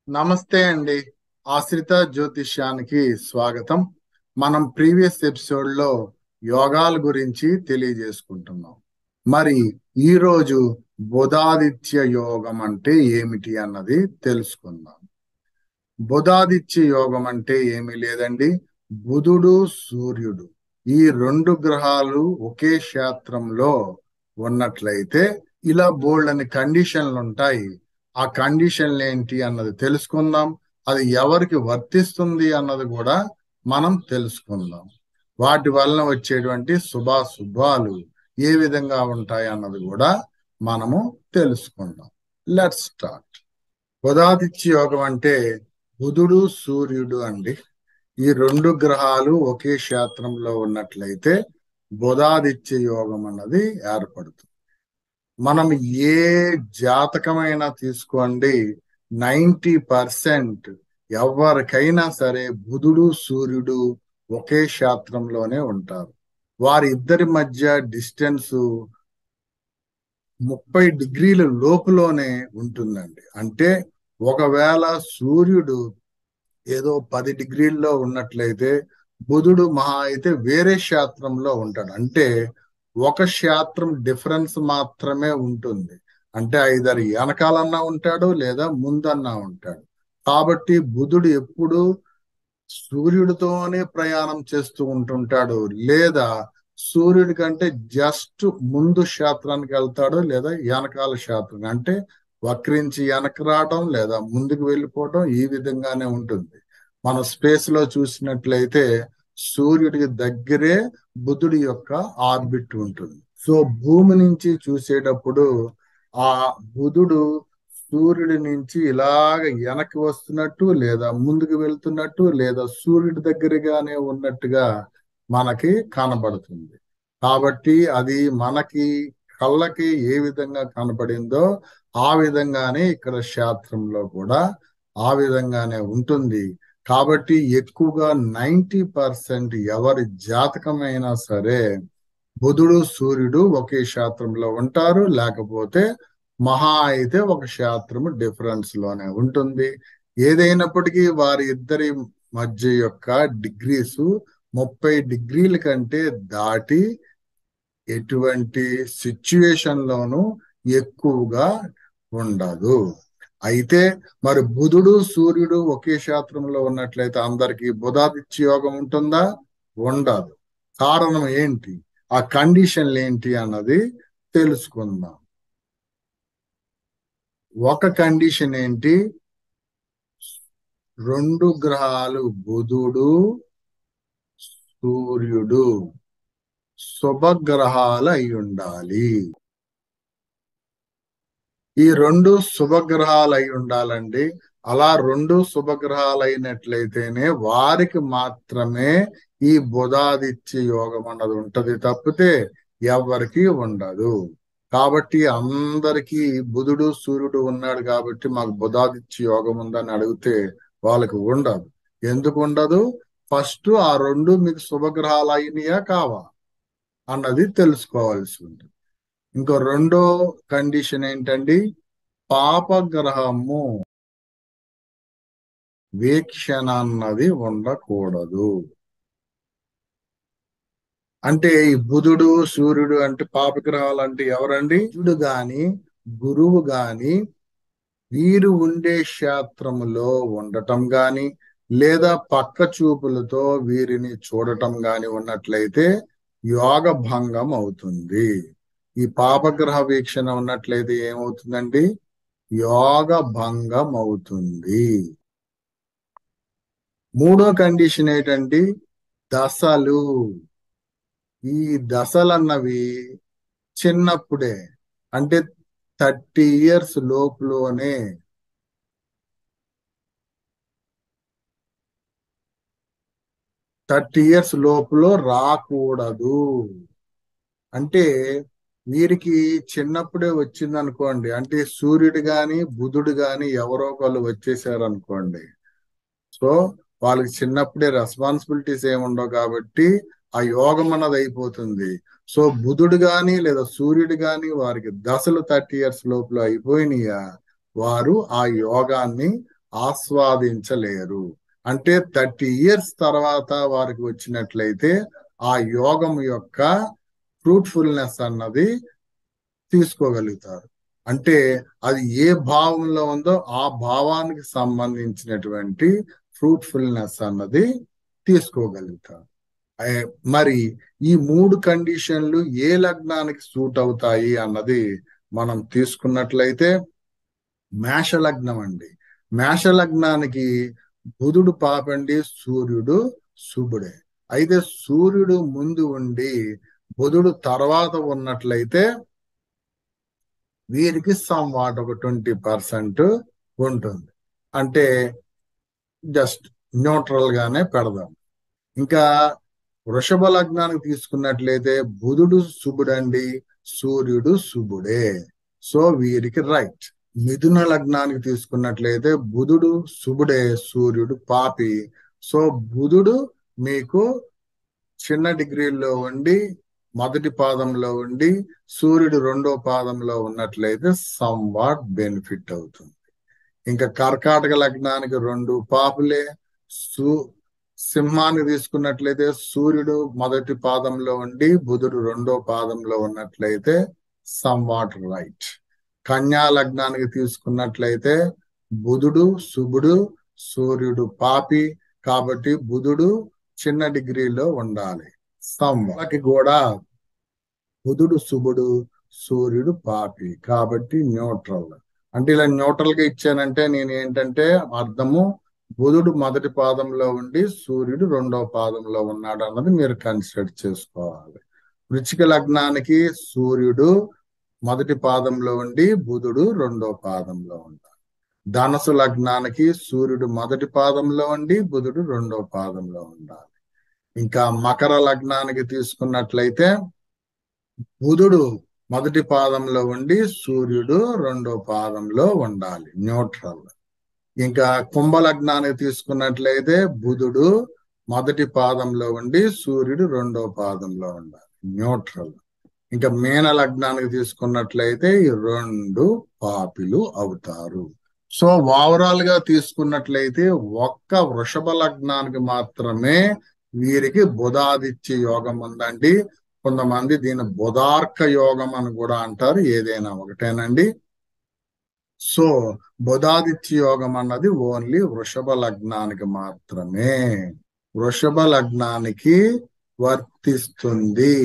నమస్తే అండి ఆశ్రిత జ్యోతిష్యానికి స్వాగతం మనం ప్రీవియస్ ఎపిసోడ్ లో యోగాల గురించి తెలియజేసుకుంటున్నాం మరి ఈ రోజు బుధాదిత్య యోగం అంటే ఏమిటి అన్నది తెలుసుకుందాం బుధాదిత్య యోగం అంటే ఏమీ లేదండి బుధుడు సూర్యుడు ఈ రెండు గ్రహాలు ఒకే క్షేత్రంలో ఉన్నట్లయితే ఇలా బోల్డ్ అని కండిషన్లు ఉంటాయి ఆ కండిషన్లు ఏంటి అన్నది తెలుసుకుందాం అది ఎవరికి వర్తిస్తుంది అన్నది కూడా మనం తెలుసుకుందాం వాటి వలన వచ్చేటువంటి శుభాశుభాలు ఏ విధంగా ఉంటాయి అన్నది కూడా మనము తెలుసుకుందాం లెట్ స్టార్ట్ బుధాదిత్య యోగం అంటే బుధుడు సూర్యుడు అండి ఈ రెండు గ్రహాలు ఒకే క్షేత్రంలో ఉన్నట్లయితే బుధాదిత్య యోగం అన్నది ఏర్పడుతుంది మనం ఏ జాతకమైనా తీసుకోండి నైంటీ పర్సెంట్ ఎవరికైనా సరే బుధుడు సూర్యుడు ఒకే క్షేత్రంలోనే ఉంటారు వారి ఇద్దరి మధ్య డిస్టెన్స్ ముప్పై డిగ్రీల లోపులోనే ఉంటుందండి అంటే ఒకవేళ సూర్యుడు ఏదో పది డిగ్రీల్లో ఉన్నట్లయితే బుధుడు మహా అయితే వేరే క్షేత్రంలో ఉంటాడు అంటే ఒక క్షేత్రం డిఫరెన్స్ మాత్రమే ఉంటుంది అంటే ఐదరు వెనకాలన్నా ఉంటాడు లేదా ముందన్నా ఉంటాడు కాబట్టి బుధుడు ఎప్పుడు సూర్యుడితోనే ప్రయాణం చేస్తూ ఉంటుంటాడు లేదా సూర్యుడి కంటే జస్ట్ ముందు క్షేత్రానికి వెళ్తాడు లేదా వెనకాల క్షేత్రం అంటే వక్రించి వెనక రావడం లేదా ముందుకు వెళ్ళిపోవడం ఈ విధంగానే ఉంటుంది మన స్పేస్ లో చూసినట్లయితే సూర్యుడికి దగ్గరే బుధుడి యొక్క ఆర్బిట్ ఉంటుంది సో భూమి నుంచి చూసేటప్పుడు ఆ బుధుడు సూర్యుడి నుంచి ఇలాగ వెనక్కి వస్తున్నట్టు లేదా ముందుకు వెళ్తున్నట్టు లేదా సూర్యుడి దగ్గరగానే ఉన్నట్టుగా మనకి కనబడుతుంది కాబట్టి అది మనకి కళ్ళకి ఏ విధంగా కనపడిందో ఆ విధంగానే ఇక్కడ శాస్త్రంలో కూడా ఆ విధంగానే ఉంటుంది కాబట్టి ఎక్కువగా నైంటీ పర్సెంట్ ఎవరి జాతకమైనా సరే బుధుడు సూర్యుడు ఒకే శాస్త్రంలో ఉంటారు లేకపోతే మహా అయితే ఒక శాస్త్రము డిఫరెన్స్ లోనే ఉంటుంది ఏదైనప్పటికీ వారి ఇద్దరి మధ్య యొక్క డిగ్రీస్ ముప్పై డిగ్రీల కంటే దాటి ఎటువంటి సిచ్యువేషన్ లోనూ ఎక్కువగా ఉండదు అయితే మరి బుధుడు సూర్యుడు ఒకే శాస్త్రంలో ఉన్నట్లయితే అందరికి బుధాదిత్య యోగం ఉంటుందా ఉండదు కారణం ఏంటి ఆ కండిషన్లు ఏంటి అన్నది తెలుసుకుందాం ఒక కండిషన్ ఏంటి రెండు గ్రహాలు బుధుడు సూర్యుడు శుభగ్రహాలు అయి ఉండాలి ఈ రెండు శుభగ్రహాలు అయి ఉండాలండి అలా రెండు శుభగ్రహాలు అయినట్లయితేనే వారికి మాత్రమే ఈ బుధాదిత్య యోగం అన్నది ఉంటది తప్పితే ఎవరికి ఉండదు కాబట్టి అందరికీ బుధుడు సూర్యుడు ఉన్నాడు కాబట్టి మాకు బుధాదిత్య యోగం ఉందని అడిగితే వాళ్ళకి ఉండదు ఎందుకు ఉండదు ఫస్ట్ ఆ రెండు మీకు శుభగ్రహాలు అయినాయా కావా అన్నది తెలుసుకోవాల్సి ఉంటుంది ఇంకో రెండో కండిషన్ ఏంటండి పాపగ్రహము వీక్షణ అన్నది ఉండకూడదు అంటే ఈ బుధుడు సూర్యుడు అంటే పాపగ్రహాలు అంటే ఎవరండి బుధుడు గాని గురువు గాని వీరు ఉండే క్షేత్రములో ఉండటం గాని లేదా పక్క చూపులతో వీరిని చూడటం గాని ఉన్నట్లయితే యోగ భంగం అవుతుంది ఈ పాపగ్రహ వీక్షణ ఉన్నట్లయితే ఏమవుతుందండి యోగ భంగం అవుతుంది మూడో కండిషన్ ఏంటంటే దశలు ఈ దశలు అన్నవి చిన్నప్పుడే అంటే థర్టీ ఇయర్స్ లోపులోనే థర్టీ ఇయర్స్ లోపులో రాకూడదు అంటే వీరికి చిన్నప్పుడే వచ్చింది అనుకోండి అంటే సూర్యుడు గాని బుధుడు గాని ఎవరో ఒకళ్ళు వచ్చేసారు అనుకోండి సో వాళ్ళకి చిన్నప్పుడే రెస్పాన్సిబిలిటీస్ ఏముండవు కాబట్టి ఆ యోగం అన్నది అయిపోతుంది సో బుధుడు గాని లేదా సూర్యుడు గాని వారికి దశలు థర్టీ ఇయర్స్ లోపల అయిపోయినాయా వారు ఆ యోగాన్ని ఆస్వాదించలేరు అంటే థర్టీ ఇయర్స్ తర్వాత వారికి వచ్చినట్లయితే ఆ యోగం యొక్క ఫ్రూట్ఫుల్నెస్ అన్నది తీసుకోగలుగుతారు అంటే అది ఏ భావంలో ఉందో ఆ భావానికి సంబంధించినటువంటి ఫ్రూట్ఫుల్నెస్ అన్నది తీసుకోగలుగుతారు ఏ- మరి ఈ మూడు కండిషన్లు ఏ లగ్నానికి సూట్ అవుతాయి అన్నది మనం తీసుకున్నట్లయితే మేష లగ్నం అండి మేష లగ్నానికి బుధుడు పాపండి సూర్యుడు శుభుడే అయితే సూర్యుడు ముందు ఉండి బుధుడు తర్వాత ఉన్నట్లయితే వీరికి సమ్ వాట్ ఒక ట్వంటీ పర్సెంట్ ఉంటుంది అంటే జస్ట్ న్యూట్రల్ గానే పెడదాం ఇంకా వృషభ లగ్నానికి తీసుకున్నట్లయితే బుధుడు శుభుడండి సూర్యుడు శుభుడే సో వీరికి రైట్ మిథున లగ్నానికి తీసుకున్నట్లయితే బుధుడు శుభుడే సూర్యుడు పాపి సో బుధుడు మీకు చిన్న డిగ్రీల్లో ఉండి మొదటి పాదంలో ఉండి సూర్యుడు రెండో పాదంలో ఉన్నట్లయితే సమ్ వాట్ బెనిఫిట్ అవుతుంది ఇంకా కర్కాటక లగ్నానికి రెండు పాపులే సు సింహాన్ని తీసుకున్నట్లయితే సూర్యుడు మొదటి పాదంలో ఉండి బుధుడు రెండో పాదంలో ఉన్నట్లయితే సమ్ వాట్ రైట్ కన్యా లగ్నానికి తీసుకున్నట్లయితే బుధుడు శుభుడు సూర్యుడు పాపి కాబట్టి బుధుడు చిన్న డిగ్రీలో ఉండాలి సంవకి కూడా బుధుడు శుభుడు సూర్యుడు పాపి కాబట్టి న్యూట్రల్ అంటే ఇలా న్యూట్రల్ గా ఇచ్చానంటే నేను ఏంటంటే అర్థము బుధుడు మొదటి పాదంలో ఉండి సూర్యుడు రెండో పాదంలో ఉన్నాడు అన్నది మీరు కన్సిడర్ చేసుకోవాలి వృచ్చిక లగ్నానికి సూర్యుడు మొదటి పాదంలో ఉండి బుధుడు రెండో పాదంలో ఉండాలి ధనసు లగ్నానికి సూర్యుడు మొదటి పాదంలో ఉండి బుధుడు రెండో పాదంలో ఉండాలి ఇంకా మకర లగ్నానికి తీసుకున్నట్లయితే బుధుడు మొదటి పాదంలో ఉండి సూర్యుడు రెండో పాదంలో ఉండాలి న్యూట్రల్ ఇంకా కుంభ లగ్నానికి తీసుకున్నట్లయితే బుధుడు మొదటి పాదంలో ఉండి సూర్యుడు రెండో పాదంలో ఉండాలి న్యూట్రల్ ఇంకా మీన లగ్నానికి తీసుకున్నట్లయితే ఈ రెండు పాపిలు అవుతారు సో ఓవరాల్ గా తీసుకున్నట్లయితే ఒక్క వృషభ లగ్నానికి మాత్రమే వీరికి బుధాదిత్య యోగం ఉందండి కొంతమంది దీని బుధార్క యోగం అని కూడా అంటారు ఏదైనా ఒకటేనండి సో బుధాదిత్య యోగం అన్నది ఓన్లీ వృషభ లగ్నానికి మాత్రమే వృషభ లగ్నానికి వర్తిస్తుంది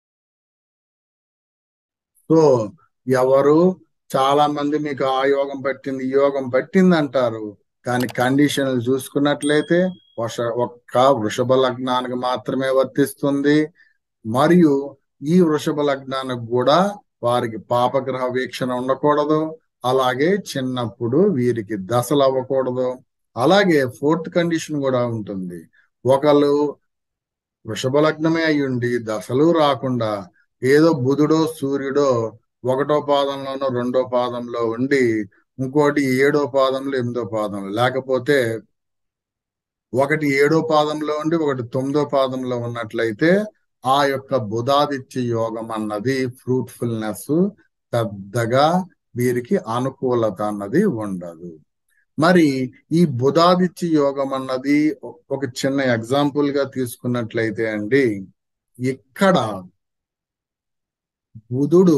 సో ఎవరు చాలా మంది మీకు ఆ యోగం పట్టింది ఈ యోగం పట్టింది అంటారు కానీ కండిషన్లు చూసుకున్నట్లయితే వర్ష ఒక్క వృషభ లగ్నానికి మాత్రమే వర్తిస్తుంది మరియు ఈ వృషభ లగ్నానికి కూడా వారికి పాపగ్రహ వీక్షణ ఉండకూడదు అలాగే చిన్నప్పుడు వీరికి దశలు అవ్వకూడదు అలాగే ఫోర్త్ కండిషన్ కూడా ఉంటుంది ఒకళ్ళు వృషభ లగ్నమే అయ్యుండి దశలు రాకుండా ఏదో బుధుడో సూర్యుడో ఒకటో పాదంలోనో రెండో పాదంలో ఉండి ఇంకోటి ఏడో పాదంలో ఎనిమిదో పాదంలో లేకపోతే ఒకటి ఏడో పాదంలో ఉండి ఒకటి తొమ్మిదో పాదంలో ఉన్నట్లయితే ఆ యొక్క బుధాదిత్య యోగం అన్నది ఫ్రూట్ఫుల్నెస్ పెద్దగా వీరికి అనుకూలత అన్నది ఉండదు మరి ఈ బుధాదిత్య యోగం అన్నది ఒక చిన్న ఎగ్జాంపుల్ గా తీసుకున్నట్లయితే అండి ఇక్కడ బుధుడు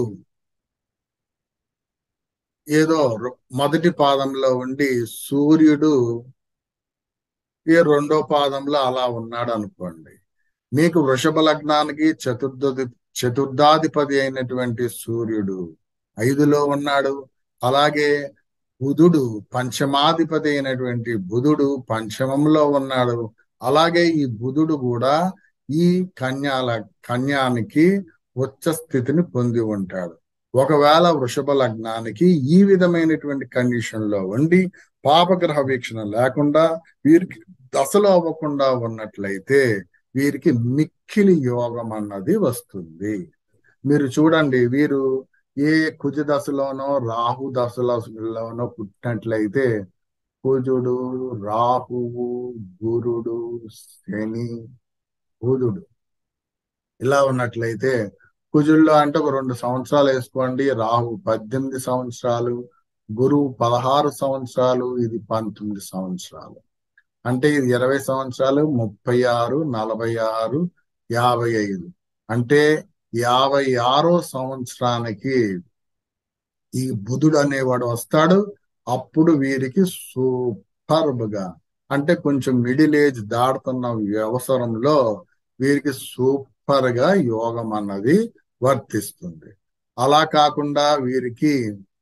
ఏదో మొదటి పాదంలో ఉండి సూర్యుడు ఏ రెండో పాదంలో అలా ఉన్నాడు అనుకోండి మీకు వృషభ లగ్నానికి చతుర్థి చతుర్థాధిపతి అయినటువంటి సూర్యుడు ఐదులో ఉన్నాడు అలాగే బుధుడు పంచమాధిపతి అయినటువంటి బుధుడు పంచమంలో ఉన్నాడు అలాగే ఈ బుధుడు కూడా ఈ కన్యాల కన్యానికి ఉచ్చ స్థితిని పొంది ఉంటాడు ఒకవేళ వృషభ లగ్నానికి ఈ విధమైనటువంటి కండిషన్ లో ఉండి పాపగ్రహ వీక్షణ లేకుండా వీరికి దశలు అవ్వకుండా ఉన్నట్లయితే వీరికి మిక్కిలి యోగం అన్నది వస్తుంది మీరు చూడండి వీరు ఏ కుజ దశలోనో రాహు దశలోనో పుట్టినట్లయితే కుజుడు రాహువు గురుడు శని బుధుడు ఇలా ఉన్నట్లయితే కుజుల్లో అంటే ఒక రెండు సంవత్సరాలు వేసుకోండి రాహు పద్దెనిమిది సంవత్సరాలు గురువు పదహారు సంవత్సరాలు ఇది పంతొమ్మిది సంవత్సరాలు అంటే ఇది ఇరవై సంవత్సరాలు ముప్పై ఆరు నలభై ఆరు యాభై ఐదు అంటే యాభై ఆరో సంవత్సరానికి ఈ బుధుడు అనేవాడు వస్తాడు అప్పుడు వీరికి సూపర్బ్ గా అంటే కొంచెం మిడిల్ ఏజ్ దాడుతున్న వ్యవసరంలో వీరికి సూపర్ గా యోగం అన్నది వర్తిస్తుంది అలా కాకుండా వీరికి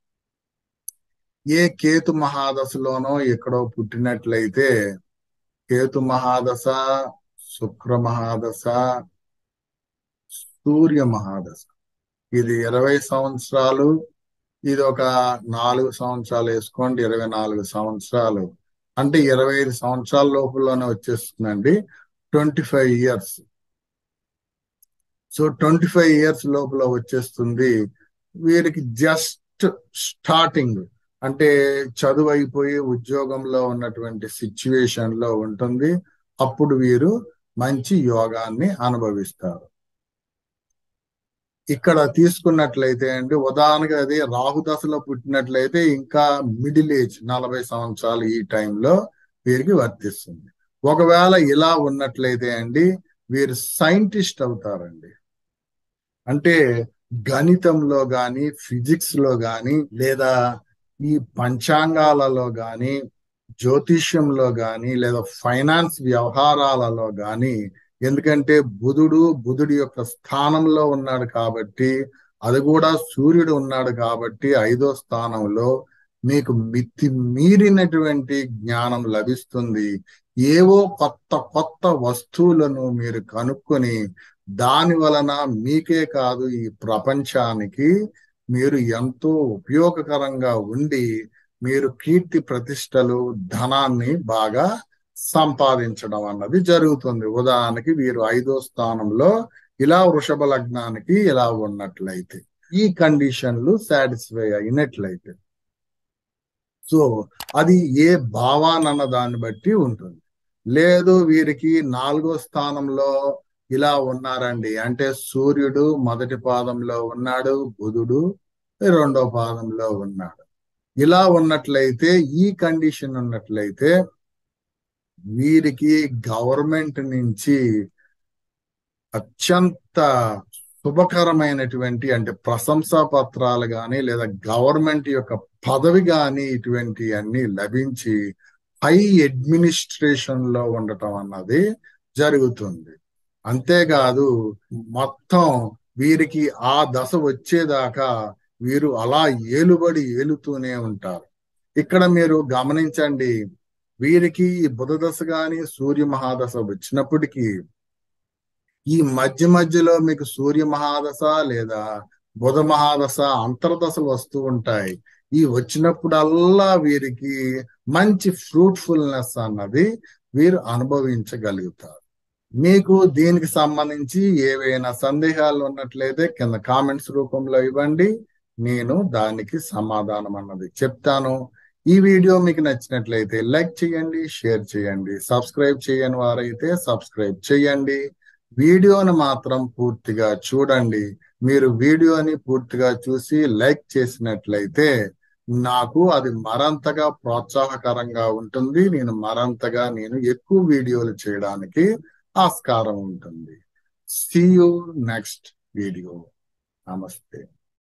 ఏ కేతు మహాదశలోనో ఎక్కడో పుట్టినట్లయితే కేతు మహాదశ శుక్ర మహాదశ సూర్య మహాదశ ఇది ఇరవై సంవత్సరాలు ఇది ఒక నాలుగు సంవత్సరాలు వేసుకోండి ఇరవై నాలుగు సంవత్సరాలు అంటే ఇరవై ఐదు సంవత్సరాల లోపలనే వచ్చేస్తుందండి twenty five years so twenty five years లోపల వచ్చేస్తుంది వీరికి జస్ట్ స్టార్టింగ్ అంటే చదువు అయిపోయి ఉద్యోగంలో ఉన్నటువంటి సిచ్యువేషన్ లో ఉంటుంది అప్పుడు వీరు మంచి యోగాన్ని అనుభవిస్తారు ఇక్కడ తీసుకున్నట్లయితే అండి ఉదాహరణగా అది రాహుదశలో పుట్టినట్లయితే ఇంకా మిడిల్ ఏజ్ నలభై సంవత్సరాలు ఈ టైంలో వీరికి వర్తిస్తుంది ఒకవేళ ఇలా ఉన్నట్లయితే అండి వీరు సైంటిస్ట్ అవుతారండి అంటే గణితంలో గాని ఫిజిక్స్ లో గాని లేదా ఈ పంచాంగాలలో గాని జ్యోతిష్యంలో గాని లేదా ఫైనాన్స్ వ్యవహారాలలో గాని ఎందుకంటే బుధుడు బుధుడి యొక్క స్థానంలో ఉన్నాడు కాబట్టి అది కూడా సూర్యుడు ఉన్నాడు కాబట్టి ఐదో స్థానంలో మీకు మితి మీరినటువంటి జ్ఞానం లభిస్తుంది ఏవో కొత్త కొత్త వస్తువులను మీరు కనుక్కొని దాని వలన మీకే కాదు ఈ ప్రపంచానికి మీరు ఎంతో ఉపయోగకరంగా ఉండి మీరు కీర్తి ప్రతిష్టలు ధనాన్ని బాగా సంపాదించడం అన్నది జరుగుతుంది ఉదాహరణకి వీరు ఐదో స్థానంలో ఇలా వృషభ లగ్నానికి ఇలా ఉన్నట్లయితే ఈ కండిషన్లు సాటిస్ఫై అయినట్లయితే సో అది ఏ భావానన్న దాన్ని బట్టి ఉంటుంది లేదు వీరికి నాలుగో స్థానంలో ఇలా ఉన్నారండి అంటే సూర్యుడు మొదటి పాదంలో ఉన్నాడు బుధుడు రెండో పాదంలో ఉన్నాడు ఇలా ఉన్నట్లయితే ఈ కండిషన్ ఉన్నట్లయితే వీరికి గవర్నమెంట్ నుంచి అత్యంత శుభకరమైనటువంటి అంటే ప్రశంసా పత్రాలు కానీ లేదా గవర్నమెంట్ యొక్క పదవి కానీ ఇటువంటి అన్ని లభించి హై అడ్మినిస్ట్రేషన్ లో ఉండటం అన్నది జరుగుతుంది అంతేకాదు మొత్తం వీరికి ఆ దశ వచ్చేదాకా వీరు అలా ఏలుబడి ఏలుతూనే ఉంటారు ఇక్కడ మీరు గమనించండి వీరికి ఈ బుధ దశ గాని సూర్య మహాదశ వచ్చినప్పటికీ ఈ మధ్య మధ్యలో మీకు సూర్య మహాదశ లేదా బుధ మహాదశ అంతర్దశలు వస్తూ ఉంటాయి ఈ వచ్చినప్పుడల్లా వీరికి మంచి ఫ్రూట్ఫుల్నెస్ అన్నది వీరు అనుభవించగలుగుతారు మీకు దీనికి సంబంధించి ఏవైనా సందేహాలు ఉన్నట్లయితే కింద కామెంట్స్ రూపంలో ఇవ్వండి నేను దానికి సమాధానం అన్నది చెప్తాను ఈ వీడియో మీకు నచ్చినట్లయితే లైక్ చేయండి షేర్ చేయండి సబ్స్క్రైబ్ చేయని వారైతే సబ్స్క్రైబ్ చేయండి వీడియోని మాత్రం పూర్తిగా చూడండి మీరు వీడియోని పూర్తిగా చూసి లైక్ చేసినట్లయితే నాకు అది మరంతగా ప్రోత్సాహకరంగా ఉంటుంది నేను మరంతగా నేను ఎక్కువ వీడియోలు చేయడానికి ఆస్కారం ఉంటుంది సీ యూ నెక్స్ట్ వీడియో నమస్తే